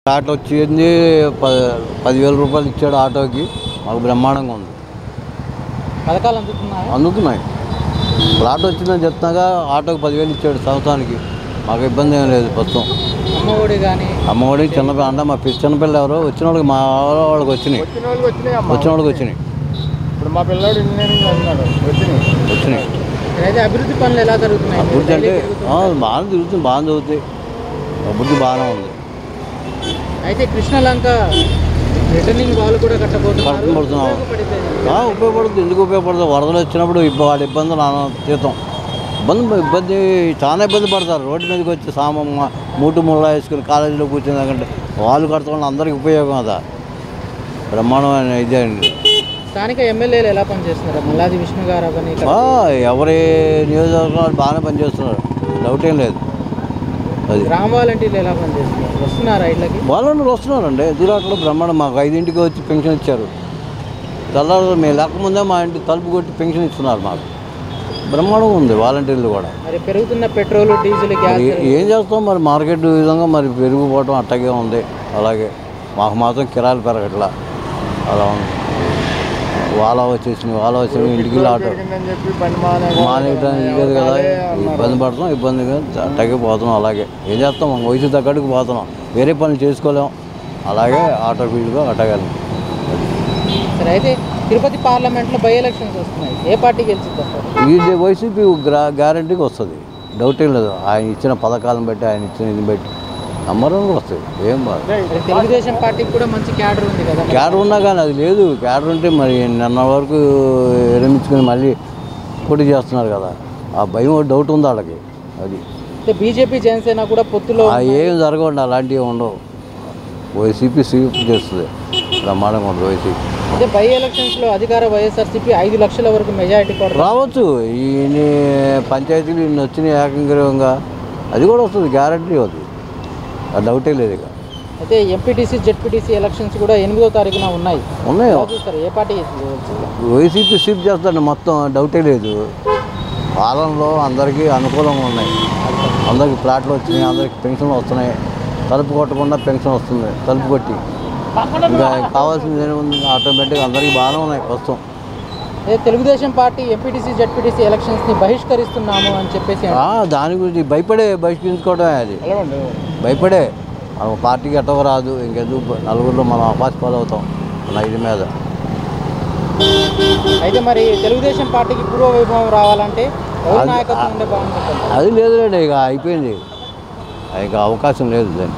Plot వచ్చింది ప పదివేల రూపాయలు ఇచ్చాడు ఆటోకి మాకు బ్రహ్మాండంగా ఉంది పథకాలు అందుతున్నాయా అందుతున్నాయి ప్లాట్ వచ్చిందని చెప్తున్నాగా ఆటోకి పదివేలు ఇచ్చాడు సంవత్సరానికి మాకు ఇబ్బంది ఏం లేదు ప్రస్తుతం అమ్మఒడి కానీ అమ్మఒడి చిన్నపిల్ల అంటే మా పి- చిన్నపిల్ల ఎవరో వచ్చిన వాళ్ళకి మా వాళ్ళకి వచ్చినాయి వచ్చిన వాళ్ళకి వచ్చినాయి అమ్మ వచ్చిన వాళ్ళకి వచ్చినాయి ఇప్పుడు మా పిల్లాడు ఇంజనీరింగ్ చదివినాడు వచ్చినాయి వచ్చినాయి అయితే అభివృద్ధి పనులు ఎలా జరుగుతున్నాయి అభివృద్ధి అంటే డైలీ తిరుగుతున్నాయి. ఆ, బాగానే తిరుగుతుంది బాగానే చదువుతాయి అభివృద్ధి బాగానే ఉంది అయితే కృష్ణలంక రిటర్నింగ్ వాళ్ళు కూడా కట్టబోతున్నారు కట్టబోతున్నాం. ఉపయోగపడితే ఆ, ఉపయోగపడుతుంది ఎందుకు ఉపయోగపడుతుంది వరదలు వచ్చినప్పుడు ఇబ్బ వాడి ఇబ్బందులు నానా తీర్థం ఇబ్బంది ఇబ్బంది చాలా ఇబ్బంది పడతారు రోడ్డు మీదకి వచ్చి సామ మూటు ముళ్ళ వేసుకుని కాలేజీలో కూర్చుని కంటే వాళ్ళు కడతాం అందరికీ ఉపయోగం అదా బ్రహ్మాండమైన ఇదే అండి స్థానిక ఎమ్మెల్యేలు ఎలా పనిచేస్తున్నారు మల్లాది విష్ణు గారు అవన్నీ ఇక్కడ ఆ, ఎవరి నియోజకవర్గం బాగానే పనిచేస్తున్నారు డౌట్ ఏం లేదు అది గ్రామ వాలంటీర్లు ఎలా పనిచేస్తున్నారు వస్తున్నారా ఇళ్ళకి వాళ్ళు వస్తున్నారండి ఎదురాటలో బ్రహ్మాండం మాకు ఐదింటికి వచ్చి పెన్షన్ ఇచ్చారు తెల్లారు మేము లేకముందే మా ఇంటి తలుపు కొట్టి పెన్షన్ ఇస్తున్నారు మాకు బ్రహ్మాండంగా ఉంది వాలంటీర్లు కూడా మరి పెరుగుతున్న పెట్రోల్ డీజిల్ గ్యాస్ మరి ఏం చేస్తాం మరి మార్కెట్ విధంగా మరి పెరిగిపోవటం అట్టగే ఉంది అలాగే మాకు మాత్రం కిరాయిలు పెరగట్లా అలా ఉంది వాళ్ళ వచ్చేసింది వాళ్ళ వచ్చేసి ఇంటికి ఆటో పెరిగిందని చెప్పి బండి మానే మానేయడానికి లేదు కదా అదే అన్నారు. ఇబ్బంది పడుతున్నాం ఇబ్బందిగా అట్టగే పోతున్నాం అలాగే ఏం చేస్తాం మనం వయసు తగ్గట్టుకు పోతున్నాం వేరే పనులు చేసుకోలేం అలాగే ఆటో ఫీల్డ్గా అట్టగలం సరే అయితే తిరుపతి పార్లమెంట్లో బై ఎలక్షన్స్ వస్తున్నాయి ఏ పార్టీ గెలిచిద్ది అంటారు ఈ వైసీపీ గ్రా గ్యారంటీకి వస్తుంది డౌట్ ఏం లేదు ఆయన ఇచ్చిన పథకాలను బట్టి ఆయన ఇచ్చిన ఇది బట్టి నంబర్ వన్ వస్తుంది ఏం బాధ మరి తెలుగుదేశం పార్టీకి కూడా మంచి క్యాడర్ ఉంది కదా క్యాడర్ ఉన్నా కానీ అది లేదు క్యాడర్ ఉంటే మరి నిన్న వరకు విరమించుకొని మళ్ళీ పోటీ చేస్తున్నారు కదా ఆ భయం డౌట్ ఉంది వాళ్ళకి అది అయితే బీజేపీ జనసేన కూడా పొత్తులో ఆ ఏం జరగండి అలాంటివి ఉండవు వైసీపీ స్వీప్ చేస్తుంది బ్రహ్మాండంగా ఉంటుంది వైసీపీ అయితే బై ఎలక్షన్స్లో అధికార వైఎస్ఆర్సీపీ ఐదు లక్షల వరకు మెజారిటీ కూడా రావచ్చు ఈ పంచాయతీలు ఇన్ని వచ్చినాయి ఏకంగ్రీవంగా అది కూడా వస్తుంది గ్యారంటీ అది ఆ డౌటే లేదు ఇక అయితే ఎంపీటీసీ జెడ్పీటీసీ ఎలక్షన్స్ కూడా ఎనిమిదో తారీఖున ఉన్నాయి ఉన్నాయి ఎలా చూస్తారు ఏ పార్టీ గెలిచిద్ది? వైసీపీ స్వీప్ చేస్తాడు మొత్తం డౌటే లేదు పాలనలో అందరికీ అనుకూలంగా ఉన్నాయి అందరికి ప్లాట్లు వచ్చినాయి అందరికి పెన్షన్లు వస్తున్నాయి తలుపు కొట్టకుండా పెన్షన్ వస్తుంది తలుపు కొట్టి ఇంకా కావాల్సింది ఏముంది ఆటోమేటిక్గా అందరికీ బాగానే ఉన్నాయి ప్రస్తుతం అయితే తెలుగుదేశం పార్టీ ఎంపీటీసీ జెడ్పీటీసీ ఎలక్షన్స్ని బహిష్కరిస్తున్నాము అని చెప్పేసి ఆ, దాని గురించి భయపడే బహిష్కరించుకోవడమే అది వెళ్ళమండి భయపడే మనం పార్టీకి ఎట్టవ రాదు ఇంకెందుకు నలుగురిలో మనం అపాస్ అవుతాం మన ఇది మీద అయితే మరి తెలుగుదేశం పార్టీకి పూర్వ వైభవం రావాలంటే ఎవరి నాయకత్వం ఉండే బాగుంటుంది అది లేదులేండి ఇక అయిపోయింది ఇక అవకాశం లేదు దాన్ని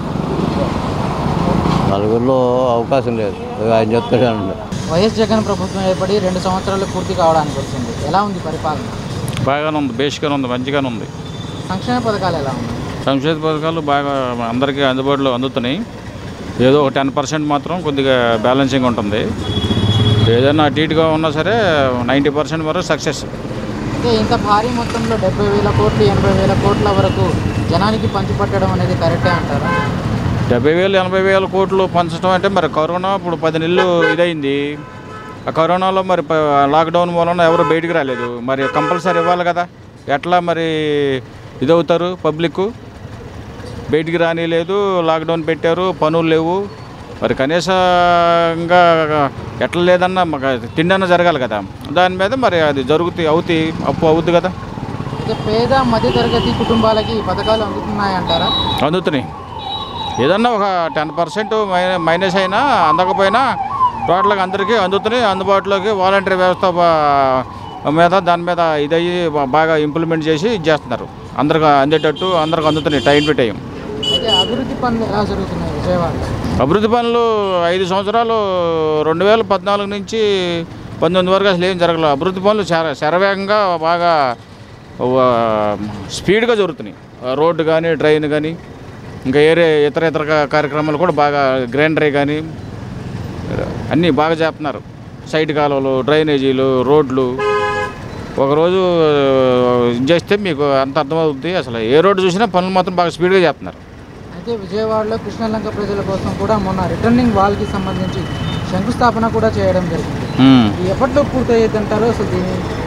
నలుగురిలో అవకాశం లేదు ఇక ఆయన చెప్తాడండి వైఎస్ జగన్ ప్రభుత్వం ఏర్పడి రెండు సంవత్సరాలు పూర్తి కావడానికి వచ్చింది ఎలా ఉంది పరిపాలన బాగానే ఉంది బేసిక్గానే ఉంది మంచిగానే ఉంది సంక్షేమ పథకాలు ఎలా ఉన్నాయి సంక్షేమ పథకాలు బాగా అందరికీ అందుబాటులో అందుతున్నాయి ఏదో ఒక టెన్ పర్సెంట్ మాత్రం కొద్దిగా బ్యాలెన్సింగ్ ఉంటుంది ఏదైనా అటు ఇటుగా ఉన్నా సరే నైంటీ పర్సెంట్ వరకు సక్సెస్ అంటే ఇంత భారీ మొత్తంలో డెబ్బై వేల కోట్లు ఎనభై వేల కోట్ల వరకు జనానికి పంచిపట్టడం అనేది కరెక్టే అంటారా డెబ్బై వేలు ఎనభై వేల కోట్లు పంచడం అంటే మరి కరోనా ఇప్పుడు పది నెలలు ఇదైంది ఆ కరోనాలో మరి ప- లాక్డౌన్ వలన ఎవరు బయటికి రాలేదు మరి కంపల్సరీ ఇవ్వాలి కదా ఎట్లా మరి ఇదవుతారు పబ్లిక్ బయటికి రానిలేదు లాక్డౌన్ పెట్టారు పనులు లేవు మరి కనీసంగా ఎట్లా లేదన్నా మాకు తిండన్నా జరగాలి కదా దాని మీద మరి అది జరుగుతాయి అవుతాయి అప్పు అవుద్ది కదా అయితే పేద మధ్యతరగతి కుటుంబాలకి ఈ పథకాలు అందుతున్నాయి అంటారా అందుతున్నాయి ఏదన్నా ఒక టెన్ పర్సెంట్ మైనస్ అయినా అందకపోయినా టోటల్గా అందరికీ అందుతున్నాయి అందుబాటులోకి వాలంటరీ వ్యవస్థ బా- మీద దాని మీద ఇదయ్యి బా- బాగా ఇంప్లిమెంట్ చేసి ఇది చేస్తున్నారు అందరికి అందేటట్టు అందరికి అందుతున్నాయి టైం టు టైం అయితే అభివృద్ధి పనులు ఎలా జరుగుతున్నాయి విజయవాడలో అభివృద్ధి పనులు ఐదు సంవత్సరాలు రెండు వేల పద్నాలుగు నుంచి పంతొమ్మిది వరకు అసలు ఏం జరగలేదు అభివృద్ధి పనులు శర శరవేగంగా బాగా ఆ, స్పీడ్గా జరుగుతున్నాయి ఆ, రోడ్డు కానీ ట్రైన్ కానీ ఇంకా ఏరే ఇతర ఇతర కా- కార్యక్రమాలు కూడా బాగా గ్రైండరీ కానీ అన్నీ బాగా చేస్తున్నారు సైడ్ కాలువలు డ్రైనేజీలు రోడ్లు ఒకరోజు ఇది చేస్తే మీకు అంత అర్థమవుతుంది అసలు ఏ రోడ్డు చూసినా పనులు మాత్రం బాగా స్పీడ్గా చేస్తున్నారు అయితే విజయవాడలో కృష్ణలంక ప్రజల కోసం కూడా మొన్న రిటర్నింగ్ వాల్కి సంబంధించి శంకుస్థాపన కూడా చేయడం జరిగింది ఇది ఎప్పట్లో పూర్తయ్యేది అంటారు అసలు దీని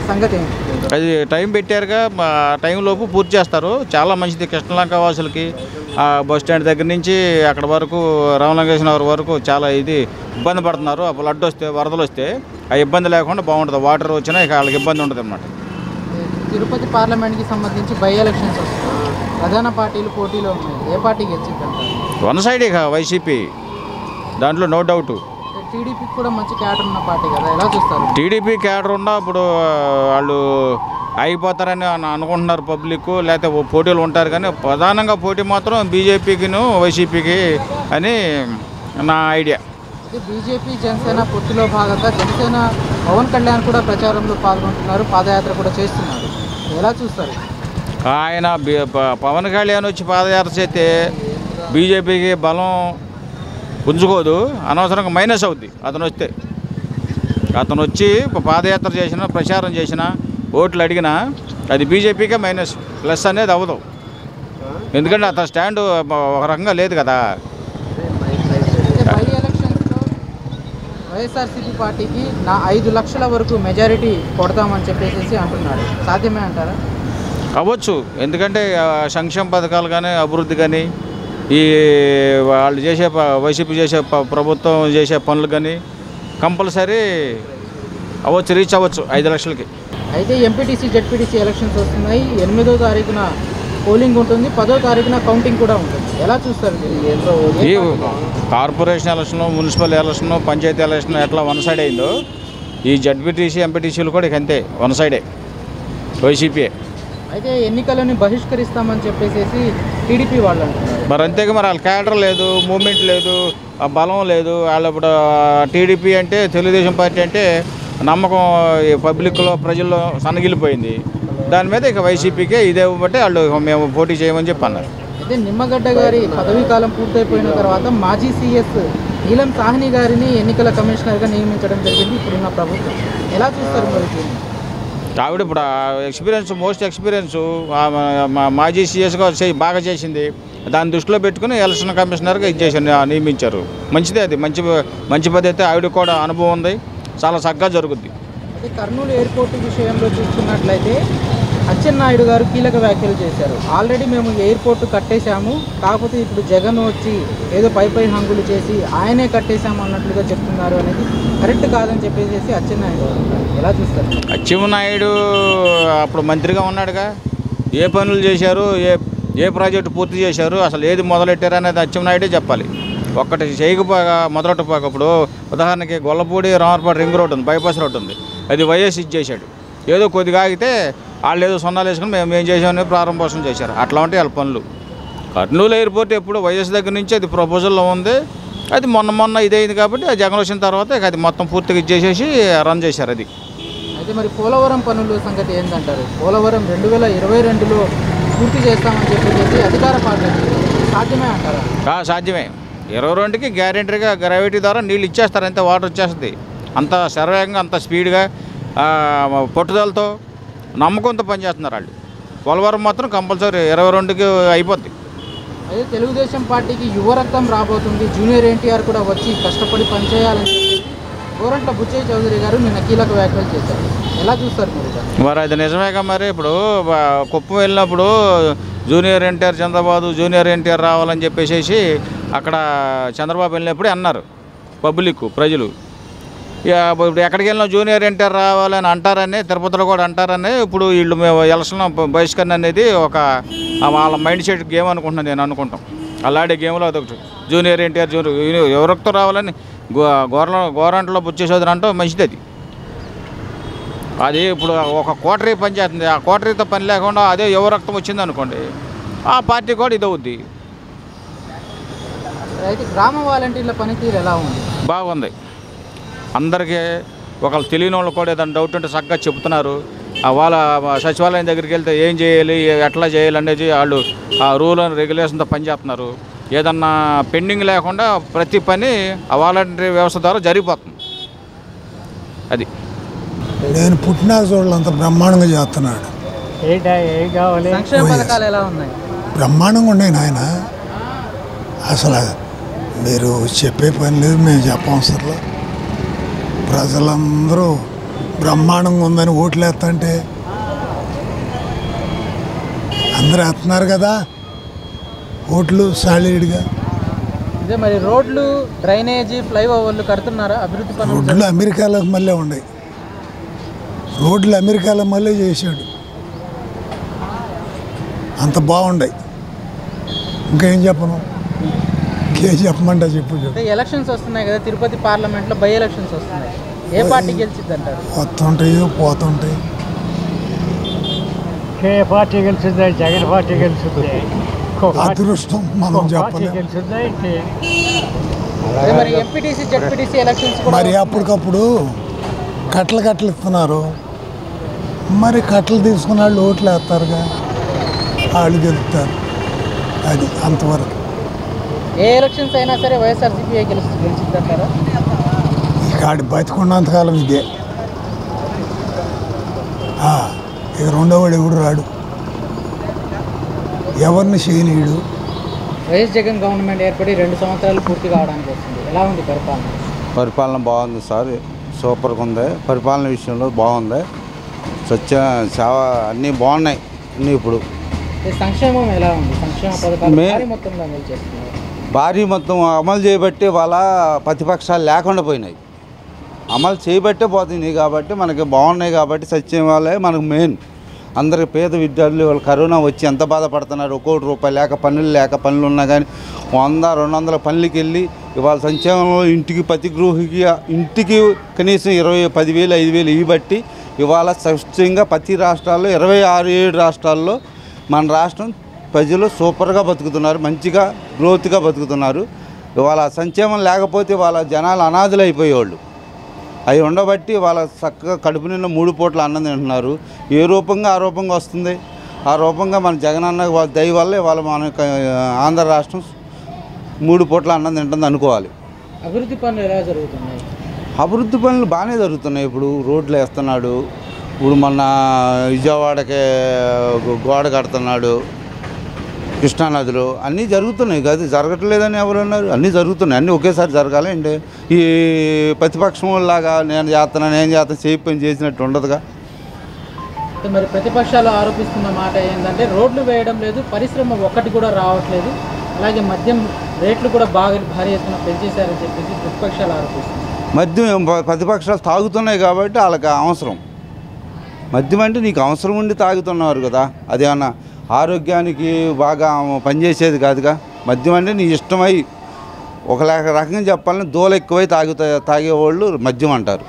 సంగతి ఏంటి అది టైం పెట్టారుగా ఆ టైం లోపు పూర్తి చేస్తారు చాలా మంచిది కృష్ణలంక వాసులకి ఆ బస్ స్టాండ్ దగ్గర నుంచి అక్కడ వరకు రామలింగేశ్వర నగర్ వరకు చాలా ఇది ఇబ్బంది పడుతున్నారు ఆ ఫ్లడ్ వస్తే వరదలు వస్తే ఆ ఇబ్బంది లేకుండా బాగుంటుంది వాటర్ వచ్చినా ఇక వాళ్ళకి ఇబ్బంది ఉండదు అనమాట తిరుపతి పార్లమెంట్కి సంబంధించి బై ఎలక్షన్స్ వస్తున్నాయి ప్రధాన పార్టీలు పోటీలో ఉన్నాయి ఏ పార్టీ గెలిచిందంటారు వన్ సైడ్ ఇక వైసీపీ దాంట్లో నో డౌట్ టీడీపీకి కూడా మంచి క్యాడర్ ఉన్న పార్టీ కదా ఎలా చూస్తారు టీడీపీ క్యాడర్ ఉన్నా ఇప్పుడు ఆ, వాళ్ళు అయిపోతారని అను- అనుకుంటున్నారు పబ్లిక్ లేకపోతే ఓ పోటీలు ఉంటారు కానీ ప్రధానంగా పోటీ మాత్రం బీజేపీకిను వైసీపీకి అని నా ఐడియా అయితే బీజేపీ జనసేన పొత్తులో భాగంగా జనసేన పవన్ కళ్యాణ్ కూడా ప్రచారంలో పాల్గొంటున్నారు పాదయాత్ర కూడా చేస్తున్నారు ఎలా చూస్తారు ఆయన బి- ప- పవన్ కళ్యాణ్ వచ్చి పాదయాత్ర చేస్తే బీజేపీకి బలం పుంజుకోదు అనవసరంగా మైనస్ అవుద్ది అతను వస్తే అతను వచ్చి పాదయాత్ర చేసిన ప్రచారం చేసిన ఓట్లు అడిగినా అది బీజేపీకే మైనస్ ప్లస్ అనేది అవ్వదు ఎందుకంటే అతని స్టాండ్ ఒక రకంగా లేదు కదా అయితే బై ఎలక్షన్స్లో వైఎస్ఆర్సీపీ పార్టీకి నా ఐదు లక్షల వరకు మెజారిటీ కొడతామని చెప్పేసి అంటున్నాడు సాధ్యమే అంటారా అవ్వచ్చు ఎందుకంటే ఆ, సంక్షేమ పథకాలు కానీ అభివృద్ధి కానీ ఈ వాళ్ళు చేసే ప- వైసీపీ చేసే ప- ప్రభుత్వం చేసే పనులు కానీ కంపల్సరీ అవ్వచ్చు రీచ్ అవ్వచ్చు ఐదు లక్షలకి అయితే ఎంపీటీసీ జెడ్పీటీసీ ఎలక్షన్స్ వస్తున్నాయి ఎనిమిదో తారీఖున పోలింగ్ ఉంటుంది పదో తారీఖున కౌంటింగ్ కూడా ఉంటుంది ఎలా చూస్తారు మీరు ఈ ఏ party? Corporation election municipal election panchayat election ఎట్లా వన్ సైడ్ అయిందో ఈ జడ్పీటీసీ ఎంపీటీసీలు కూడా ఇక అంతే వన్ సైడే వైసీపీ అయితే ఎన్నికలను బహిష్కరిస్తామని చెప్పేసి టీడీపీ వాళ్ళు అంటున్నారు మరి అంతేగా మరి వాళ్ళ క్యాడర్ లేదు మూమెంట్ లేదు ఆ బలం లేదు వాళ్ళ ఇప్పుడు టీడీపీ అంటే తెలుగుదేశం పార్టీ అంటే నమ్మకం ఈ పబ్లిక్లో ప్రజల్లో సన్నగిలిపోయింది దాని మీద ఇక వైసీపీకే ఇదే బట్టి వాళ్ళు ఇక మేము పోటీ చేయమని చెప్పి అన్నారు అయితే నిమ్మగడ్డ గారి పదవీ కాలం పూర్తయిపోయిన తర్వాత మాజీ సీఎస్ నీలం సాహ్ని గారిని ఎన్నికల కమిషనర్గా నియమించడం జరిగింది ఇప్పుడున్న ప్రభుత్వం ఎలా చూస్తారు మరి దీన్ని? ఆవిడ ఇప్పుడు ఎక్స్పీరియన్స్ మోస్ట్ ఎక్స్పీరియన్స్ మాజీ సీఎస్గా బాగా చేసింది దాన్ని దృష్టిలో పెట్టుకుని ఎలక్షన్ కమిషనర్గా ఇచ్చేసారు నియమించారు మంచిదే అది మంచి మంచి పద్ధతి ఆవిడ కూడా అనుభవం ఉంది చాలా చక్కగా జరుగుద్ది అయితే కర్నూలు ఎయిర్పోర్ట్ విషయంలో చూసుకున్నట్లయితే అచ్చెన్నాయుడు గారు కీలక వ్యాఖ్యలు చేశారు ఆల్రెడీ మేము ఎయిర్పోర్ట్ కట్టేశాము కాకపోతే ఇప్పుడు జగన్ వచ్చి ఏదో పై పై హంగులు చేసి ఆయనే కట్టేశాము అన్నట్లుగా చెప్తున్నారు అనేది కరెక్ట్ కాదని చెప్పేసి అచ్చెన్నాయుడు గారు అన్నారు. ఎలా చూస్తారు అచ్చెన్నాయుడు అప్పుడు మంత్రిగా ఉన్నాడుగా ఏ పనులు చేశారు ఏ ఏ ప్రాజెక్టు పూర్తి చేశారు అసలు ఏది మొదలెట్టారు అనేది అచ్చెన్నాయుడే చెప్పాలి ఒక్కటి చేయకపోగా మొదలెట్టపోగా ఇప్పుడు ఉదాహరణకి గొల్లపూడి రామర్పాడు రింగ్ రోడ్ ఉంది బైపాస్ రోడ్ ఉంది అది వైఎస్ ఇచ్చేసాడు ఏదో కొద్దిగా ఆగితే వాళ్ళు ఏదో సున్నాలు వేసుకుని మేము ఏం చేసామని ప్రారంభోత్సవం చేశారు అట్లా ఉంటాయి వాళ్ళ పనులు కర్నూలు ఎయిర్పోర్ట్ ఎప్పుడు వైఎస్ దగ్గర నుంచి అది ప్రపోజల్లో ఉంది అది మొన్న మొన్న ఇదైంది కాబట్టి అది జగన్ వచ్చిన తర్వాత ఇక అది మొత్తం పూర్తిగా ఇచ్చేసేసి రన్ చేశారు అది అయితే మరి పోలవరం పనుల సంగతి ఏంటంటారు పోలవరం రెండు వేల ఇరవై రెండులో పూర్తి చేస్తామని చెప్పేసి అధికార పార్టీ అంటుంది. సాధ్యమే అంటారా ఆ, సాధ్యమే ఇరవై రెండుకి గ్యారెంటీగా గ్రావిటీ ద్వారా నీళ్ళు ఇచ్చేస్తారు అంతే వాటర్ వచ్చేస్తుంది అంత శరవేగంగా అంత స్పీడ్గా ఆ, పట్టుదలతో నమ్మకంతో పనిచేస్తున్నారు వాళ్ళు పోలవరం మాత్రం కంపల్సరీ ఇరవై రెండుకి అయిపోద్ది అయితే తెలుగుదేశం పార్టీకి యువ రక్తం రాబోతుంది జూనియర్ ఎన్టీఆర్ కూడా వచ్చి కష్టపడి పనిచేయాలని చెప్పేసి గోరంట్ల బుచ్చయ్య చౌదరి గారు నిన్న కీలక వ్యాఖ్యలు చేశారు ఎలా చూస్తారు మీరు దాన్ని? మరి అది నిజమేగా మరి ఇప్పుడు ఆ, కుప్పం వెళ్ళినప్పుడు జూనియర్ ఎన్టీఆర్ చంద్రబాబు జూనియర్ ఎన్టీఆర్ రావాలని చెప్పేసి అక్కడ చంద్రబాబు వెళ్ళినప్పుడే అన్నారు పబ్లిక్ ప్రజలు ఇక ఇప్పుడు ఎక్కడికి వెళ్ళినా జూనియర్ ఎన్టీఆర్ రావాలని అంటారని తిరుపతిలో కూడా అంటారని ఇప్పుడు వీళ్ళు మేము ఎలక్షన్ బహిష్కరణ అనేది ఒక ఆ వాళ్ళ మైండ్ సెట్ గేమ్ అనుకుంటున్నాను నేను అనుకుంటాం అలాంటి గేమ్లో అదొకటి జూనియర్ ఎన్టీఆర్ జూనియర్ ఎవరితో రావాలని గో గోర గోరంట్లో బుచ్చేసోదరు అంటే మంచిది అది అది ఇప్పుడు ఒక కోటరీ పని చేస్తుంది ఆ కోటరీతో పని లేకుండా అదే యువ రక్తం వచ్చింది అనుకోండి ఆ పార్టీ కూడా ఇది అవుద్ది అయితే గ్రామ వాలంటీర్ల పనితీరు ఎలా ఉంది బాగుంది అందరికీ ఒకళ్ళు తెలియని వాళ్ళు కూడా ఏదైనా డౌట్ ఉంటే చక్కగా చెప్తున్నారు ఆ వాళ్ళ సచివాలయం దగ్గరికి వెళ్తే ఏం చేయాలి ఎట్లా చేయాలి అనేది వాళ్ళు ఆ రూల్ అండ్ రెగ్యులేషన్తో పనిచేస్తున్నారు ఏదన్నా పెండింగ్ లేకుండా ప్రతి పని ఆ వాలంటరీ వ్యవస్థ ద్వారా జరిగిపోతుంది అది నేను పుట్టినా చూడాలంత బ్రహ్మాండంగా చేస్తున్నాడు సంక్షేమ పథకాలు ఎలా ఉన్నాయి బ్రహ్మాండంగా ఉన్నాయి నాయన అసలు మీరు చెప్పే పని లేదు మేము చెప్పవసరం లేదు ప్రజలందరూ బ్రహ్మాండంగా ఉందని ఓట్లు వేస్తంటే అందరూ వేస్తున్నారు కదా ఓట్లు సాలిడ్గా ఇదే మరి రోడ్లు డ్రైనేజీ ఫ్లైఓవర్లు కడుతున్నారా అభివృద్ధి పనులు రోడ్లు అమెరికాలో మళ్ళీ ఉన్నాయి రోడ్లు అమెరికాలో మళ్ళీ చేశాడు అంత బాగుండాయి ఇంకేం చెప్పను ఇంకేం చెప్పమంటా చెప్పు చెప్పు అంటే ఎలక్షన్స్ వస్తున్నాయి కదా తిరుపతి పార్లమెంట్లో బై ఎలక్షన్స్ వస్తున్నాయి ఏ పార్టీ గెలిచిద్ది అంటారు వస్తుంటాయి పోతుంటాయి ఏ పార్టీ గెలిచింది జగన్ పార్టీ గెలిచింది ఇంకో పార్టీ- అదృష్టం మనం ఇంకో పార్టీ చెప్పలేం గెలిచింది ఇంకే అదే మరి ఎంపీటీసీ జడ్పీటీసీ ఎలక్షన్స్ కూడా మరి అప్పటికప్పుడు కట్టలు కట్టలు ఇస్తున్నారు మరి కట్టలు తీసుకున్న వాళ్ళు ఓట్లు వేస్తారుగా వాళ్ళు గెలుస్తారు అది అంతవరకు ఏ ఎలక్షన్స్ అయినా సరే వైఎస్ఆర్సీపీ గెలిచి గెలిచిద్ది అంటారా ఇక ఆడి బతికున్నంతకాలం ఇదే ఆ, ఇక రెండోవాడు ఎవడు రాడు ఎవరిని చేయనీయుడు వైఎస్ జగన్ గవర్నమెంట్ ఏర్పడి రెండు సంవత్సరాలు పూర్తి కావడానికి వస్తుంది ఎలా ఉంది పరిపాలన పరిపాలన బాగుంది సార్ సూపర్గా ఉంది పరిపాలన విషయంలో బాగుంది సత్య సేవ అన్నీ బాగున్నాయి అన్నీ ఇప్పుడు ఈ సంక్షేమం ఎలా ఉంది సంక్షేమ పథకాలు మే- భారీ మొత్తంలో అమలు చేస్తున్నారు భారీ మొత్తం అమలు చేయబట్టి వాళ్ళ ప్రతిపక్షాలు లేకుండా పోయినాయి అమలు చేయబట్టే పోతున్నాయి కాబట్టి మనకి బాగున్నాయి కాబట్టి సత్యవాలే మనకు మెయిన్ అందరికి పేద విద్యార్థులు వాళ్ళు కరోనా వచ్చి ఎంత బాధపడుతున్నారు ఒక్కోటి రూపాయలు లేక పనులు లేక పనులు ఉన్నా కానీ వంద రెండు వందల పనులకి వెళ్ళి ఇవాళ సంక్షేమంలో ఇంటికి ప్రతి గృహికి ఇంటికి కనీసం ఇరవై పదివేలు ఐదు వేలు ఇవి బట్టి ఇవాళ సహజంగా ప్రతి రాష్ట్రాల్లో ఇరవై ఆరు ఏడు రాష్ట్రాల్లో మన రాష్ట్రం ప్రజలు సూపర్గా బతుకుతున్నారు మంచిగా గ్రోత్గా బతుకుతున్నారు ఇవాళ సంక్షేమం లేకపోతే వాళ్ళ జనాలు అనాథులు అయిపోయేవాళ్ళు అవి ఉండబట్టి వాళ్ళ చక్కగా కడుపు నిండా మూడు పూట్ల అన్నం తింటున్నారు ఏ రూపంగా ఆ రూపంగా వస్తుంది ఆ రూపంగా మన జగనన్న వాళ్ళ దయ వల్లే వాళ్ళ మన యొక్క ఆంధ్ర రాష్ట్రం మూడు పూట్ల అన్నం తింటుంది అనుకోవాలి అభివృద్ధి పనులు ఎలా జరుగుతున్నాయి అభివృద్ధి పనులు బాగానే జరుగుతున్నాయి ఇప్పుడు రోడ్లు వేస్తున్నాడు ఇప్పుడు మొన్న విజయవాడకి గోడ కడుతున్నాడు కృష్ణానదిలో అన్నీ జరుగుతున్నాయి కాదు జరగట్లేదని ఎవరు అన్నారు అన్నీ జరుగుతున్నాయి అన్నీ ఒకేసారి జరగాలి అండి ఈ ప్రతిపక్షం లాగా నేను చేస్తాను నేను చేస్తాను చేయి పని చేసినట్టు ఉండదుగా అయితే మరి ప్రతిపక్షాలు ఆరోపిస్తున్న మాట ఏంటంటే రోడ్లు వేయడం లేదు పరిశ్రమ ఒక్కటి కూడా రావట్లేదు అలాగే మద్యం రేట్లు కూడా బాగా భారీ ఎత్తున పెంచేశారని చెప్పేసి ప్రతిపక్షాలు ఆరోపిస్తున్నాయి మద్యం ప- ప్రతిపక్షాలు తాగుతున్నాయి కాబట్టి వాళ్ళకి అవసరం మద్యం అంటే నీకు అవసరం ఉండి తాగుతున్నారు కదా అదేమన్నా ఆరోగ్యానికి బాగా పనిచేసేది కాదుగా మద్యం అంటే నీ ఇష్టమై ఒక లేక రకంగా చెప్పాలంటే దూల ఎక్కువై తాగుతా తాగేవాళ్ళు మద్యం అంటారు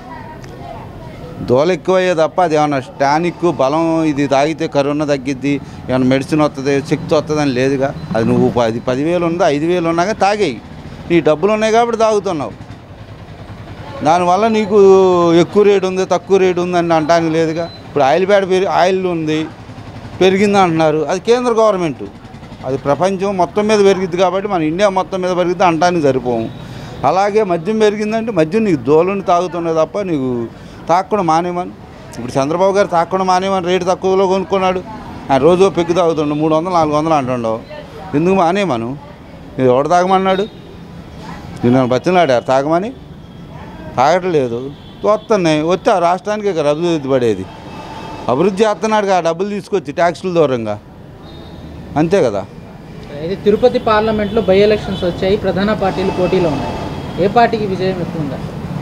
దూల ఎక్కువయ్యే తప్ప అది ఏమన్నా స్టానిక్ బలం ఇది తాగితే కరోనా తగ్గిద్ది ఏమన్నా మెడిసిన్ వస్తుంది శక్తి వస్తుంది అని లేదుగా అది నువ్వు పది పదివేలు ఉందా ఐదు వేలు ఉన్నాగా తాగేయి నీ డబ్బులు ఉన్నాయి కాబట్టి తాగుతున్నావు దానివల్ల నీకు ఎక్కువ రేటు ఉంది తక్కువ రేటు ఉంది అని అంటానికి లేదుగా ఇప్పుడు ఆయిల్ ప్యాడ్ పెరిగి ఆయిల్ ఉంది పెరిగింది అంటున్నారు అది కేంద్ర గవర్నమెంట్ అది ప్రపంచం మొత్తం మీద పెరిగిద్ది కాబట్టి మన ఇండియా మొత్తం మీద పెరిగిద్ది అంటానికి సరిపోము అలాగే మద్యం పెరిగిందంటే మద్యం నీకు దోలని తాగుతున్నాయి తప్ప నీకు తాకుండా మానేమని ఇప్పుడు చంద్రబాబు గారు తాకుండా మానేమని రేటు తక్కువలో కొనుక్కున్నాడు ఆయన రోజు ఓ పెగ్గు తాగుతుండు మూడు వందలు నాలుగు వందలు అంటుండవు ఎందుకు మానేమను ఇది ఎవడు తాగమన్నాడు నిన్ను బతిలాడారు తాగమని తాగట్లేదు వస్తున్నాయి వచ్చి ఆ రాష్ట్రానికి ఇక అభివృద్ధి పడేది అభివృద్ధి చేస్తున్నాడు ఆ డబ్బులు తీసుకొచ్చి ట్యాక్సుల దూరంగా అంతే కదా ఇది తిరుపతి పార్లమెంట్లో బై ఎలక్షన్స్ వచ్చాయి ప్రధాన పార్టీలు పోటీలో ఉన్నాయి ఏ పార్టీకి విజయం ఎక్కువ ఉందా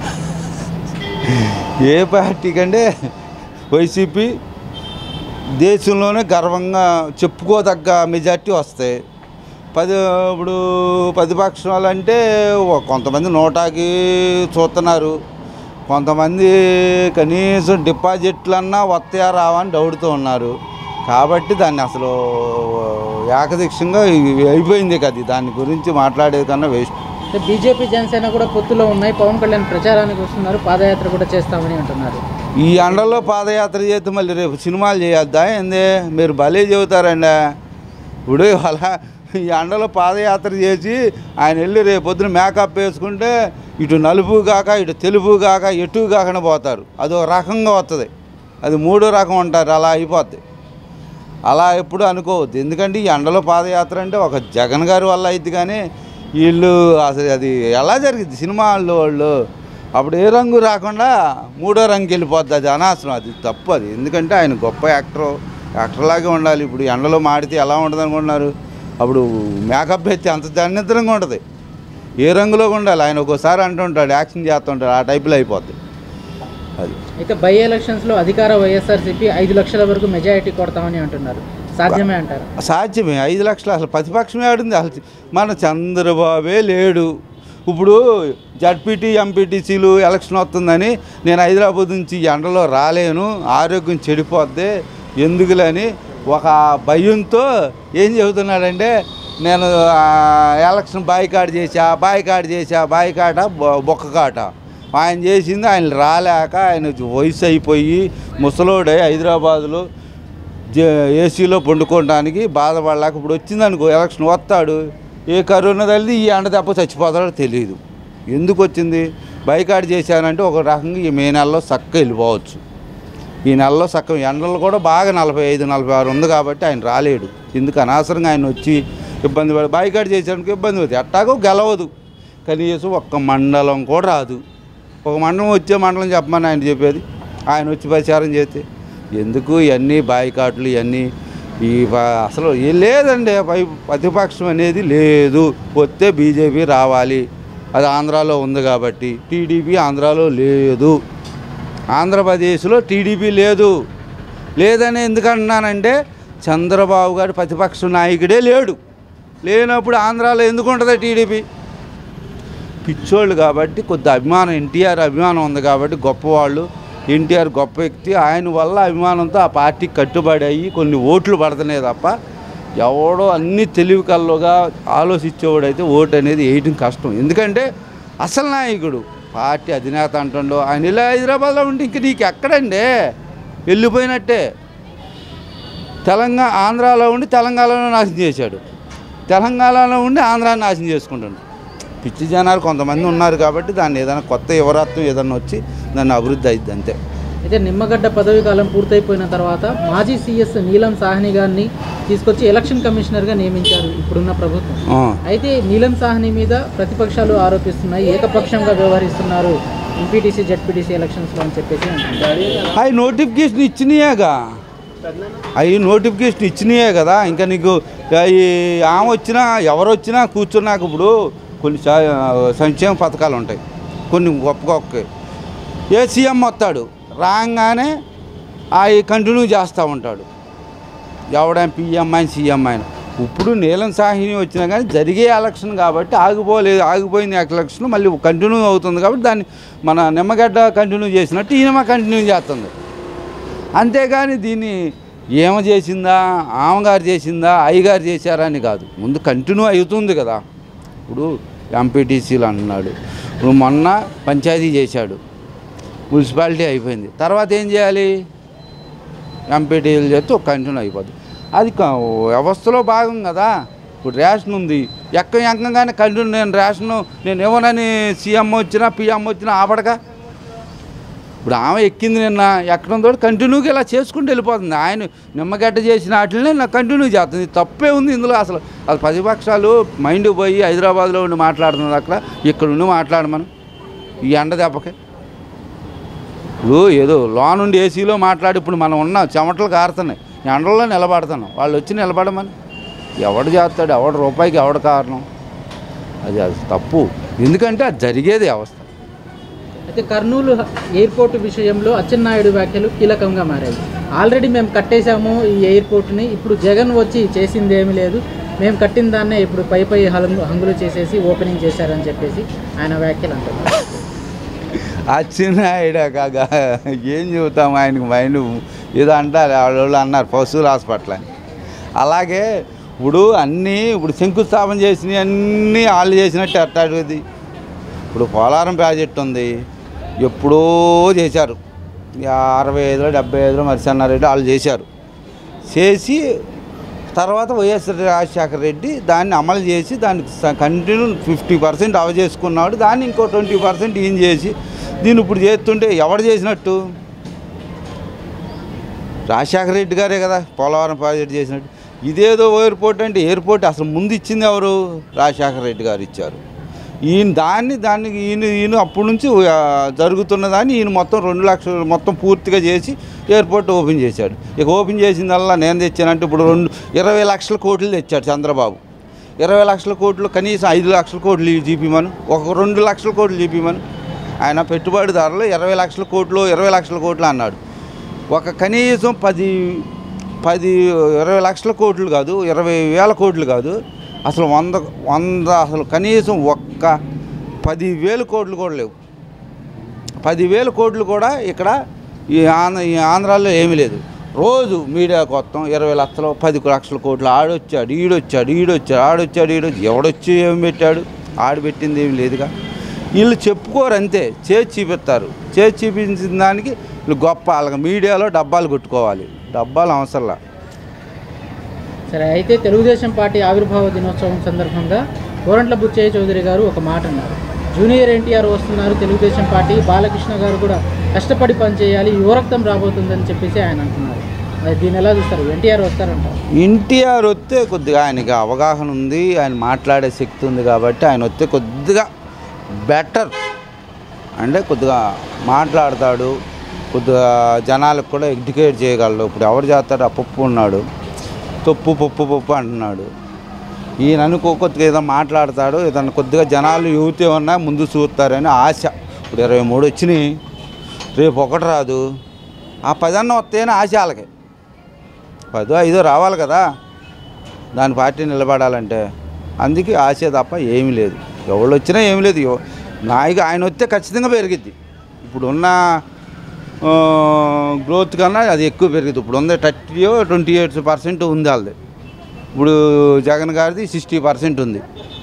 ఏ పార్టీ కంటే వైసీపీ దేశంలోనే గర్వంగా చెప్పుకోదగ్గ మెజార్టీ వస్తాయి పది ఇప్పుడు ప్రతిపక్షాలు అంటే ఓ- కొంతమంది నోటాకి చూస్తున్నారు కొంతమంది కనీసం డిపాజిట్లన్నా వస్తాయా రావా అని డౌట్తో ఉన్నారు కాబట్టి దాన్ని అసలు ఏకదీక్షంగా అయిపోయింది కదా దాని గురించి మాట్లాడేది కన్నా వేస్ట్ అంటే బీజేపీ జనసేన కూడా పొత్తులో ఉన్నాయి పవన్ కళ్యాణ్ ప్రచారానికి వస్తున్నారు పాదయాత్ర కూడా చేస్తామని అంటున్నారు ఈ ఎండలో పాదయాత్ర చేస్తే మళ్ళీ రేపు సినిమాలు చేయొద్దా ఏంది మీరు భలే చెబుతారండి ఇప్పుడు ఇవాళ ఈ ఎండలో పాదయాత్ర చేసి ఆయన వెళ్ళి రేపు పొద్దున మేకప్ వేసుకుంటే ఇటు నలుపు కాక ఇటు తెలుపు కాక ఎటు కాకుండా పోతారు అది ఒక రకంగా వస్తుంది అది మూడో రకం అంటారు అలా అయిపోద్ది అలా ఎప్పుడు అనుకోవద్దు ఎందుకంటే ఈ ఎండలో పాదయాత్ర అంటే ఒక జగన్ గారి వల్ల అయింది కానీ వీళ్ళు అసలు అది ఎలా జరిగింది సినిమాల్లో వాళ్ళు అప్పుడు ఏ రంగు రాకుండా మూడో రంగుకి వెళ్ళిపోద్ది అది అనవసరం అది తప్పు అది ఎందుకంటే ఆయన గొప్ప యాక్టర్ యాక్టర్ లాగే ఉండాలి ఇప్పుడు ఎండలో మాడితే ఎలా ఉంటుంది అనుకుంటున్నారు అప్పుడు మేకప్ ఎత్తి అంత దరిద్రంగా ఉంటుంది ఏ రంగులో ఉండాలి ఆయన ఒక్కోసారి అంటుంటాడు యాక్షన్ చేస్తుంటాడు ఆ టైపులో అయిపోద్ది అది అయితే బై ఎలక్షన్స్ లో అధికార వైఎస్ఆర్సీపీ ఐదు లక్షల వరకు మెజారిటీ కొడతామని అంటున్నారు సాధ్యమే అంటారు సాధ్యమే ఐదు లక్షలు అసలు ప్రతిపక్షమే ఆడింది అసలు మన చంద్రబాబే లేడు ఇప్పుడు జడ్పీటీ ఎంపీటీసీలు ఎలక్షన్ వస్తుందని నేను హైదరాబాద్ నుంచి ఎండలో రాలేను ఆరోగ్యం చెడిపోద్ది ఎందుకులని ఒక భయంతో ఏం చెబుతున్నాడంటే నేను ఆ, ఎలక్షన్ బాయ్కాట్ చేసా బాయ్కాట్ చేసా బాయ్కాట బొ- బొక్కకాట ఆయన చేసింది ఆయన రాలేక ఆయన వయసు అయిపోయి ముసలోడై హైదరాబాదులో జే- ఏసీలో పండుకోవడానికి బాధపడలేక ఇప్పుడు వచ్చిందనుకో ఎలక్షన్ వస్తాడు ఏ కరోనా తల్లి ఈ ఎండ దెబ్బ చచ్చిపోతాడో తెలియదు ఎందుకు వచ్చింది బైకాట్ చేశానంటే ఒక రకంగా ఈ మే నెలలో చక్కగా వెళ్ళిపోవచ్చు ఈ నెలలో చక్కగా ఎండలు కూడా బాగా నలభై ఐదు నలభై ఆరు ఉంది కాబట్టి ఆయన రాలేడు ఎందుకు అనవసరంగా ఆయన వచ్చి ఇబ్బంది పడి బైకాట్ చేసానికి ఇబ్బంది అవుతుంది ఎట్టాగో గెలవదు కనీసం ఒక్క మండలం కూడా రాదు ఒక మండలం వచ్చే మండలం చెప్పమని ఆయన చెప్పేది ఆయన వచ్చి ప్రచారం చేస్తే ఎందుకు ఇవన్నీ బాయికాట్లు ఇవన్నీ ఈ ప- అసలు ఏ లేదండి పై- ప్రతిపక్షం అనేది లేదు వస్తే బీజేపీ రావాలి అది ఆంధ్రాలో ఉంది కాబట్టి టీడీపీ ఆంధ్రాలో లేదు ఆంధ్రప్రదేశ్లో టీడీపీ లేదు లేదని ఎందుకంటున్నానంటే చంద్రబాబు గారు ప్రతిపక్ష నాయకుడే లేడు లేనప్పుడు ఆంధ్రాలో ఎందుకు ఉంటుంది టీడీపీ పిచ్చోళ్ళు కాబట్టి కొద్ది అభిమానం ఎన్టీఆర్ అభిమానం ఉంది కాబట్టి గొప్పవాళ్ళు ఎన్టీఆర్ గొప్ప వ్యక్తి ఆయన వల్ల అభిమానంతో ఆ పార్టీకి కట్టుబడి అయ్యి కొన్ని ఓట్లు పడుతున్నాయి తప్ప ఎవడో అన్ని తెలివి కల్లోగా ఆలోచించేవాడైతే ఓటు అనేది వేయడం కష్టం ఎందుకంటే అసలు నాయకుడు పార్టీ అధినేత అంటుండో ఆయన ఇలా హైదరాబాద్లో ఉంటే ఇంక నీకు ఎక్కడండి వెళ్ళిపోయినట్టే తెలంగాణ ఆంధ్రాలో ఉండి తెలంగాణలో నాశనం చేశాడు తెలంగాణలో ఉండి ఆంధ్రాని నాశనం చేసుకుంటాడు పిచ్చి జనాలు కొంతమంది ఉన్నారు కాబట్టి దాన్ని ఏదైనా కొత్త యువరత్వం ఏదైనా వచ్చి దాన్ని అభివృద్ధి అయింది అంతే అయితే నిమ్మగడ్డ పదవి కాలం పూర్తయిపోయిన తర్వాత మాజీ సీఎస్ నీలం సాహ్ని గారిని తీసుకొచ్చి ఎలక్షన్ కమిషనర్గా నియమించారు ఇప్పుడున్న ప్రభుత్వం ఆ. అయితే నీలం సాహ్ని మీద ప్రతిపక్షాలు ఆరోపిస్తున్నాయి ఏకపక్షంగా వ్యవహరిస్తున్నారు ఎంపీటీసీ జడ్పీటీసీ ఎలక్షన్స్లో అని చెప్పేసి అంటున్నారు అవి నోటిఫికేషన్ ఇచ్చినాయేగా అవి నోటిఫికేషన్ ఇచ్చినాయే కదా ఇంకా నీకు ఈ ఆమె వచ్చినా ఎవరు వచ్చినా కూర్చున్నాక ఇప్పుడు కొన్ని స- సంక్షేమ పథకాలు ఉంటాయి కొన్ని గొప్ప గొప్ప ఏ సీఎం వస్తాడు రాగానే అవి కంటిన్యూ చేస్తూ ఉంటాడు ఎవడైనా పిఎం అని సీఎం ఆయన ఇప్పుడు నీలం సాహిని వచ్చినా కానీ జరిగే ఎలక్షన్ కాబట్టి ఆగిపోలేదు ఆగిపోయింది ఎలక్షన్ మళ్ళీ కంటిన్యూ అవుతుంది కాబట్టి దాన్ని మన నిమ్మగడ్డ కంటిన్యూ చేసినట్టు ఈయన కంటిన్యూ చేస్తుంది అంతేగాని దీన్ని ఏమ చేసిందా ఆమెగారు చేసిందా అయ్యగారు చేశారా అని కాదు ముందు కంటిన్యూ అవుతుంది కదా ఇప్పుడు ఎంపీటీసీలు అంటున్నాడు ఇప్పుడు మొన్న పంచాయతీ చేశాడు మున్సిపాలిటీ అయిపోయింది తర్వాత ఏం చేయాలి ఎంపీటీలు చేస్తే ఒక కంటిన్యూ అయిపోద్ది అది క- వ్యవస్థలో భాగం కదా ఇప్పుడు రేషన్ ఉంది ఎక్క ఎక్కగానే కంటిన్యూ నేను రేషను నేను ఇవ్వనని సీఎం వచ్చినా పిఎం వచ్చినా ఆపడగా ఇప్పుడు ఆమె ఎక్కింది నిన్న ఎక్కడం తోటి కంటిన్యూగా ఇలా చేసుకుంటూ వెళ్ళిపోతుంది ఆయన నిమ్మగడ్డ చేసిన వాటిని నాకు కంటిన్యూ చేస్తుంది తప్పే ఉంది ఇందులో అసలు అసలు ప్రతిపక్షాలు మైండ్ పోయి హైదరాబాద్లో ఉండి మాట్లాడుతున్నారు అక్కడ ఇక్కడ ఉండి మాట్లాడమను ఈ ఎండ దెబ్బకి ఇప్పుడు ఏదో లోన్ నుండి ఏసీలో మాట్లాడి ఇప్పుడు మనం ఉన్నాం చెమటలు కారుతున్నాయి ఎండల్లో నిలబడుతున్నాం వాళ్ళు వచ్చి నిలబడమని ఎవడు చేస్తాడు ఎవడు రూపాయికి ఎవడు కారణం అది అది తప్పు ఎందుకంటే అది జరిగేది వ్యవస్థ అయితే కర్నూలు ఎయిర్పోర్ట్ విషయంలో అచ్చెన్నాయుడు వ్యాఖ్యలు కీలకంగా మారాయి ఆల్రెడీ మేము కట్టేశాము ఈ ఎయిర్పోర్ట్ని ఇప్పుడు జగన్ వచ్చి చేసింది ఏమీ లేదు మేము కట్టిన దాన్నే ఇప్పుడు పై పై హంగు హంగులు చేసేసి ఓపెనింగ్ చేశారని చెప్పేసి ఆయన వ్యాఖ్యలు అంటున్నారు ఆ చిన్న ఐడియా కాక ఏం చెబుతాం ఆయనకు మైండ్ ఏదో అంటారు వాళ్ళు అన్నారు పశువుల హాస్పిటల్ అని అలాగే ఇప్పుడు అన్నీ ఇప్పుడు శంకుస్థాపన చేసినవి అన్నీ వాళ్ళు చేసినట్టు అట్టాడుది ఇప్పుడు పోలారం ప్రాజెక్ట్ ఉంది ఎప్పుడో చేశారు ఈ అరవై ఐదులో డెబ్బై ఐదులో మరిసన్నారెడ్డి వాళ్ళు చేశారు చేసి తర్వాత వైఎస్ రాజశేఖర రెడ్డి దాన్ని అమలు చేసి దానికి కంటిన్యూ ఫిఫ్టీ పర్సెంట్ అవ చేసుకున్నాడు దాన్ని ఇంకో ట్వంటీ పర్సెంట్ ఈయన చేసి దీన్ని ఇప్పుడు చేస్తుంటే ఎవడు చేసినట్టు రాజశేఖర రెడ్డి గారే కదా పోలవరం ప్రాజెక్ట్ చేసినట్టు ఇదేదో ఎయిర్పోర్ట్ అంటే ఎయిర్పోర్ట్ అసలు ముందు ఇచ్చింది ఎవరు రాజశేఖర రెడ్డి గారు ఇచ్చారు ఈయన దాన్ని దాన్ని ఈయన ఈయన అప్పటి నుంచి ఆ, జరుగుతున్న దాన్ని ఈయన మొత్తం రెండు లక్షలు మొత్తం పూర్తిగా చేసి ఎయిర్పోర్ట్ ఓపెన్ చేశాడు ఇక ఓపెన్ చేసిందల్లా నేను తెచ్చానంటే ఇప్పుడు రెండు ఇరవై లక్షల కోట్లు తెచ్చాడు చంద్రబాబు ఇరవై లక్షల కోట్లు కనీసం ఐదు లక్షల కోట్లు చూపిమను ఒక రెండు లక్షల కోట్లు చూపిమను ఆయన పెట్టుబడిదారులు ఇరవై లక్షల కోట్లు ఇరవై లక్షల కోట్లు అన్నాడు ఒక కనీసం పది పది ఇరవై లక్షల కోట్లు కాదు ఇరవై వేల కోట్లు కాదు అసలు వంద వంద అసలు కనీసం ఒక్క పది వేల కోట్లు కూడా లేవు పదివేల కోట్లు కూడా ఇక్కడ ఈ ఆంధ్ర ఈ ఆంధ్రాలో ఏమీ లేదు రోజు మీడియా కొత్తం ఇరవై లక్షలు పది లక్షల కోట్లు ఆడొచ్చాడు ఈడొచ్చాడు ఈడొచ్చాడు ఆడొచ్చాడు ఈడొచ్చి ఎవడొచ్చి ఏం పెట్టాడు ఆడు పెట్టింది ఏమి లేదుగా వీళ్ళు చెప్పుకోరు అంతే చేసి చూపిస్తారు చేసి చూపించిన దానికి వీళ్ళు గొప్ప వాళ్ళకి మీడియాలో డబ్బాలు కొట్టుకోవాలి డబ్బాలు అవసరంలా సరే అయితే తెలుగుదేశం పార్టీ ఆవిర్భావ దినోత్సవం సందర్భంగా కోరంట్ల బుచ్చయ్య చౌదరి గారు ఒక మాట అన్నారు జూనియర్ ఎన్టీఆర్ వస్తున్నారు తెలుగుదేశం పార్టీ బాలకృష్ణ గారు కూడా కష్టపడి పనిచేయాలి యువరక్తం రాబోతుందని చెప్పేసి ఆయన అంటున్నారు మరి దీన్ని ఎలా చూస్తారు ఎన్టీఆర్ వస్తారంటారు ఎన్టీఆర్ వస్తే కొద్దిగా ఆయనకి అవగాహన ఉంది ఆయన మాట్లాడే శక్తి ఉంది కాబట్టి ఆయన వస్తే కొద్దిగా బెటర్ అంటే కొద్దిగా మాట్లాడతాడు కొద్దిగా జనాలకు కూడా ఎడ్యుకేట్ చేయగలడు ఇప్పుడు ఎవరు చేస్తాడు ఆ పప్పు ఉన్నాడు తప్పు పప్పు పప్పు అంటున్నాడు ఈయన అనుకో కొద్దిగా ఏదో మాట్లాడతాడు ఏదన్నా కొద్దిగా జనాలు యూత్ ఏమన్నా ముందు చూస్తారని ఆశ ఇప్పుడు ఇరవై మూడు వచ్చినాయి రేపు ఒకటి రాదు ఆ పదన్న వస్తేనే ఆశ వాళ్ళకి పదో ఐదో రావాలి కదా దాని పార్టీ నిలబడాలంటే అందుకే ఆశ తప్ప ఏమీ లేదు ఎవరు వచ్చినా ఏమీ లేదు ఎవ- నాయకు ఆయన వస్తే ఖచ్చితంగా పెరిగిద్ది ఇప్పుడు ఉన్న ఆ, గ్రోత్ కన్నా అది ఎక్కువ పెరిగింది ఇప్పుడు ఉంది థర్టీ ట్వంటీ ఎయిట్ పర్సెంట్ ఉంది వాళ్ళది ఇప్పుడు జగన్ గారిది సిక్స్టీ పర్సెంట్ ఉంది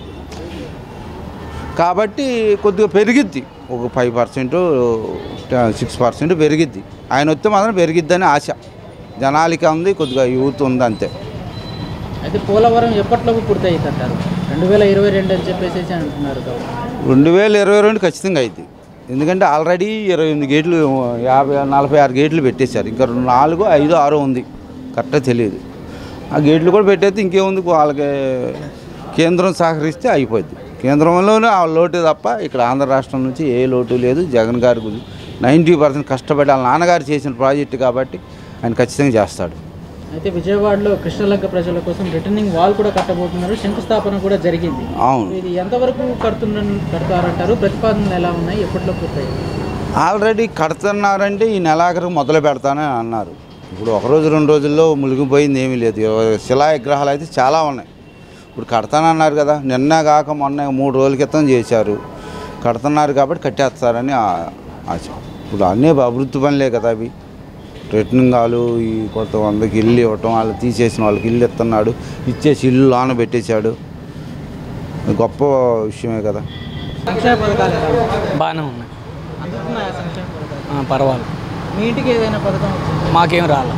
కాబట్టి కొద్దిగా పెరిగిద్ది ఒక ఫైవ్ పర్సెంట్ సిక్స్ పర్సెంట్ పెరిగిద్ది ఆయన వస్తే మాత్రం పెరిగిద్దని ఆశ జనాలకి ఉంది కొద్దిగా యూత్ ఉంది అంతే అయితే పోలవరం ఎప్పట్లోపు పూర్తి అవుతుంటారు రెండు వేల ఇరవై రెండు అని చెప్పేసి అంటున్నారు కదా రెండు వేల ఇరవై రెండు ఖచ్చితంగా అయింది ఎందుకంటే ఆల్రెడీ ఇరవై ఎనిమిది గేట్లు యాభై నలభై ఆరు గేట్లు పెట్టేశారు ఇంకా రెండు నాలుగు ఐదు ఆరు ఉంది కరెక్ట్గా తెలియదు ఆ గేట్లు కూడా పెట్టేస్తే ఇంకేముంది వాళ్ళకి కేంద్రం సహకరిస్తే అయిపోద్ది కేంద్రంలోనే ఆ లోటు తప్ప ఇక్కడ ఆంధ్ర రాష్ట్రం నుంచి ఏ లోటు లేదు జగన్ గారి గురించి నైంటీ పర్సెంట్ కష్టపడి వాళ్ళ నాన్నగారు చేసిన ప్రాజెక్టు కాబట్టి ఆయన ఖచ్చితంగా చేస్తాడు అయితే విజయవాడలో కృష్ణలంక ప్రజల కోసం రిటర్నింగ్ వాల్ కూడా కట్టబోతున్నారు శంకుస్థాపన కూడా జరిగింది అవును ఇది ఎంతవరకు కడుతున్న కడతారంటారు ప్రతిపాదనలు ఎలా ఉన్నాయి ఎప్పట్లో పూర్తయ్యాయి ఆల్రెడీ కడుతున్నారంటే ఈ నెలాఖరు మొదలు పెడతానని అన్నారు ఇప్పుడు ఒక రోజు రెండు రోజుల్లో మునిగిపోయింది ఏమీ లేదు శిలా విగ్రహాలు అయితే చాలా ఉన్నాయి ఇప్పుడు కడతానన్నారు కదా నిన్న కాక మొన్న మూడు రోజుల క్రితం చేశారు కడుతున్నారు కాబట్టి కట్టేస్తారని ఆ- ఆశ ఇప్పుడు అన్నీ అభివృద్ధి పనులే కదా అవి రిటర్నింగ్ వాళ్ళు ఈ కొత్త వందకి ఇల్లు ఇవ్వటం వాళ్ళు తీసేసిన వాళ్ళకి ఇల్లు ఇస్తున్నాడు ఇచ్చేసి ఇల్లు లోన పెట్టేశాడు గొప్ప విషయమే కదా సంక్షేమ పథకాలు ఎలా ఉన్నాయి? బాగానే ఉన్నాయి అందుతున్నాయా సంక్షేమ పథకాలు ఆ, పర్వాలేదు మీ ఇంటికి ఏదైనా పథకం వచ్చింది మాకేం రాలే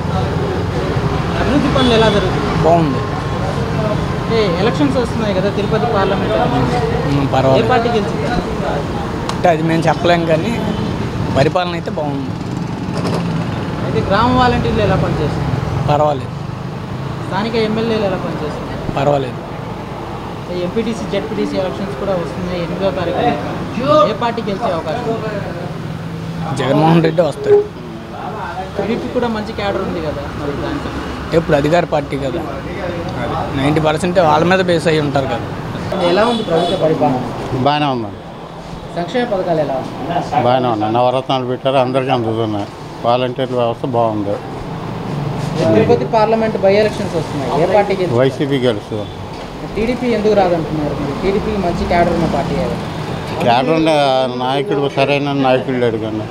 అభివృద్ధి పనులు ఎలా జరుగుతుంది బాగుంది అంటే ఎలక్షన్స్ వస్తున్నాయి కదా తిరుపతి పార్లమెంట్ ఎలక్షన్స్. ఉమ్, ఏ పర్వాలేదు పార్టీ గెలిచింది అంటే అది మేము చెప్పలేం కానీ పరిపాలన అయితే బాగుంది అయితే గ్రామ వాలంటీర్లు ఎలా పనిచేస్తుంది పర్వాలేదు స్థానిక ఎమ్మెల్యేలు ఎలా పనిచేస్తుంది పర్వాలేదు ఎంపీటీసీ జెడ్పీటీసీ ఎలక్షన్స్ కూడా వస్తున్నాయి ఎనిమిదో తారీఖు ఏ పార్టీ గెలిచే అవకాశం ఉంది జగన్మోహన్ రెడ్డి వస్తాడు టీడీపీ కూడా మంచి క్యాడర్ ఉంది కదా మరి దానికి ఎప్పుడు అధికార పార్టీ కదా అది నైంటీ పర్సెంట్ వాళ్ళ మీద బేస్ అయ్యి ఉంటారు కదా ఎలా ఉంది ప్రభుత్వ పరిపాలన బాగానే ఉందండి సంక్షేమ పథకాలు ఎలా ఉన్నాయి బాగానే ఉన్నాయి నవరత్నాలు పెట్టారు అందరికీ అందుతున్నాయి వాలంటీర్ వ్యవస్థ బాగుంది తిరుపతి పార్లమెంట్ బై ఎలక్షన్స్ వస్తున్నాయి ఏ పార్టీ గెలిచి వైసీపీ గెలుసు టీడీపీ ఎందుకు రాదంటున్నారు మరి టీడీపీ మంచి క్యాడర్ ఉన్న పార్టీ కదా కేడర్ ఉండే నాయకుడు సరైన నాయకుడు లేడు కానీ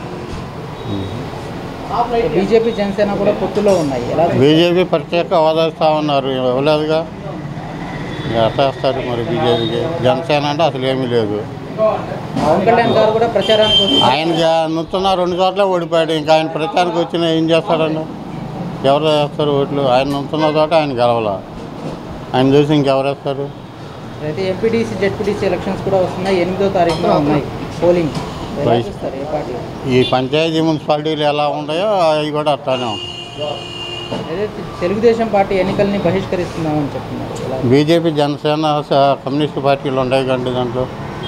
బీజేపీ జనసేన కూడా పొత్తులో ఉన్నాయి ఎలా బీజేపీ ప్రత్యేక హోదా ఇస్తా ఉన్నారు ఇవ్వలేదుగా ఎట్లా వేస్తారు మరి బీజేపీకి జనసేన అంటే అసలు ఏమీ లేదు పవన్ కళ్యాణ్ గారు కూడా ప్రచారానికి వస్తున్నారు ఆయన నుతున్న రెండు చోట్ల ఓడిపోయాడు ఇంకా ఆయన ప్రచారానికి వచ్చిన ఏం చేస్తాడండి ఎవరు వేస్తారు ఓట్లు ఆయన నుంచున్న చోట ఆయన గెలవాల ఆయన చూసి ఇంకెవరు వేస్తారు అయితే ఎంపీటీసీ జెడ్పీటీసీ ఎలక్షన్స్ కూడా వస్తున్నాయి ఎనిమిదో తారీఖున ఉన్నాయి పోలింగ్ ఎలా Right. చూస్తారు ఏ పార్టీ ఈ పంచాయతీ మున్సిపాలిటీలు ఎలా ఉన్నాయో అవి కూడా అట్లానే ఉంటాయి అయితే తెలుగుదేశం పార్టీ ఎన్నికల్ని బహిష్కరిస్తున్నామని చెప్తున్నారు ఎలా బీజేపీ జనసేన స- కమ్యూనిస్ట్ పార్టీలు ఉన్నాయి కండి దాంట్లో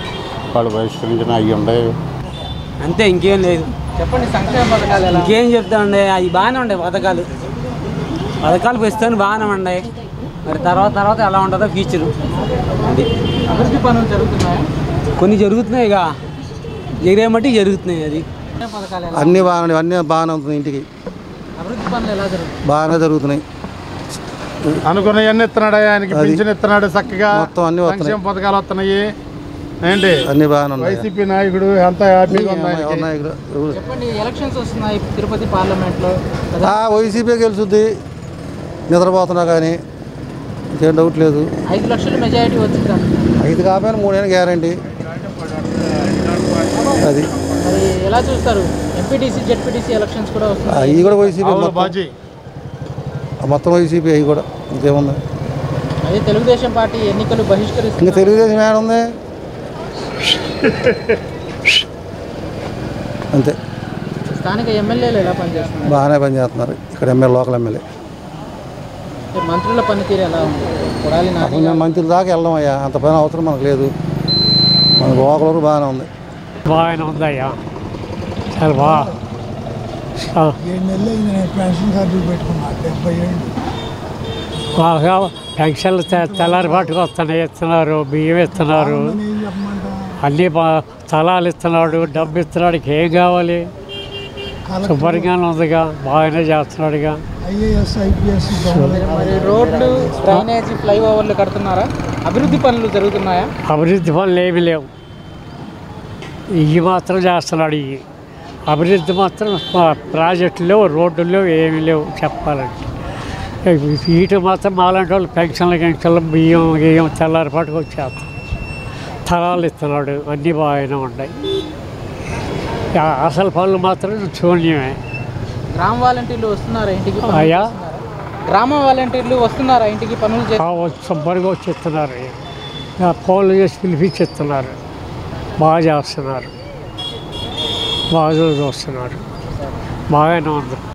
వాళ్ళు బహిష్కరించిన అవి ఉన్నాయి అంతే ఇంకేం లేదు చెప్పండి సంక్షేమ పథకాలు ఎలా ఇంకేం చెప్తామండి అవి బాగానే ఉన్నాయి పథకాలు పథకాలు ప్రస్తుతానికి బాగానే ఉన్నాయి మరి తర్వాత తర్వాత ఎలా ఉంటుందో ఫ్యూచర్ అది అభివృద్ధి పనులు జరుగుతున్నాయా కొన్ని జరుగుతున్నాయి ఇక జరిగే మట్టి జరుగుతున్నాయి అది సంక్షేమ పథకాలు ఎలా అన్నీ బాగానే అన్నీ బాగానే ఉంటుంది ఇంటికి అభివృద్ధి పనులు ఎలా జరుగుతున్నాయి బాగానే జరుగుతున్నాయి అనుకున్నవన్నీ ఇస్తున్నాడు ఆయనకి అది. పింఛన్ ఇస్తున్నాడు చక్కగా మొత్తం అన్నీ వస్తున్నాయి. సంక్షేమ పథకాలు వస్తున్నాయి ఏంటి అన్నీ బాగానే ఉన్నాయి వైసీపీ నాయకుడు ఎంత హ్యాపీగా ఉంది ఆయనకి. ఉన్నాయి ఇక్కడ. ఎవరు? చెప్పండి ఎలక్షన్స్ వస్తున్నాయి తిరుపతి పార్లమెంట్లో కదా ఆ వైసీపీ గెలుచుద్ది నిద్రపోతున్నా కానీ ఇంకేం డౌట్ లేదు ఐదు లక్షల మెజారిటీ వచ్చిందా ఐదు కాకపోయినా మూడైనా గ్యారంటీ అది మరి ఎలా చూస్తారు ఎంపీటీసీ జెడ్పీటీసీ ఎలక్షన్స్ కూడా వస్తున్నాయి అవి కూడా వైసీపీ అవును మొత్తం బాజీ ఆ మొత్తం వైసీపీ అవి కూడా ఇంకేముంది అదే తెలుగుదేశం పార్టీ ఎన్నికలు ఇంకా బహిష్కరిస్తుంది తెలుగుదేశం ఏడుంది అంతే స్థానిక ఎమ్మెల్యేలు ఎలా పనిచేస్తున్నారు బాగానే పనిచేస్తున్నారు ఇక్కడ ఎమ్మెల్యే లోకల్ ఎమ్మెల్యే మంత్రుల పనితీరు ఎలా ఉంది కొడాలి నాని కొంచెం మంత్రుల దాకా వెళ్ళడం అయ్యా అంత పని అవసరం మనకు లేదు మనకు లోకల్ వరకు బాగానే ఉంది బాగానే ఉందయ్యా చాలా బాగా ఏడు నెలలు అయింది నేను పెన్షన్ కార్డులు పెట్టుకున్నా డెబ్బై ఏళ్ళు బాగా పెన్షన్లు తె- తెల్లారిపాటుకు వస్తున్నాయి ఇస్తున్నారు బియ్యం ఇస్తున్నారు ఏం చెప్పమంటా అన్నీ బా స్థలాలు ఇస్తున్నాడు డబ్బు ఇస్తున్నాడు ఏం కావాలి శుభ్రంగానే ఉందిగా బాగానే చేస్తున్నాడుగా ఐఏఎస్ ఐపీఎస్ మరి రోడ్లు డ్రైనేజీ ఫ్లైఓవర్లు కడుతున్నారా అభివృద్ధి పనులు జరుగుతున్నాయా అభివృద్ధి పనులు ఏమీ లేవు ఇవి మాత్రం చేస్తున్నాడు ఇవి అభివృద్ధి మాత్రం మా- ప్రాజెక్టులు లేవు రోడ్లు లేవు ఏమీ లేవు చెప్పాలంటే వీటి మాత్రం మాలాంటి వాళ్ళు పెన్షన్లు గిన్షన్లు బియ్యం గియ్యం తెల్లారిపాటుకు వచ్చేస్తాం స్థలాలు ఇస్తున్నాడు అన్నీ బాగానే ఉన్నాయి ఆ అసలు పనులు మాత్రం శూన్యమే గ్రామ వాలంటీర్లు వస్తున్నారా ఇంటికి పనులు అయ్యా. చేస్తున్నారా? గ్రామ వాలంటీర్లు వస్తున్నారా ఇంటికి పనులు చే ఆ వచ్చి శుభ్రంగా వచ్చి ఇస్తున్నారు ఆ ఫోన్లు చేసి పిలిపించి ఇస్తున్నారు బాగా చేస్తున్నారు బాగా చూస్తున్నారు బాగానే ఉంది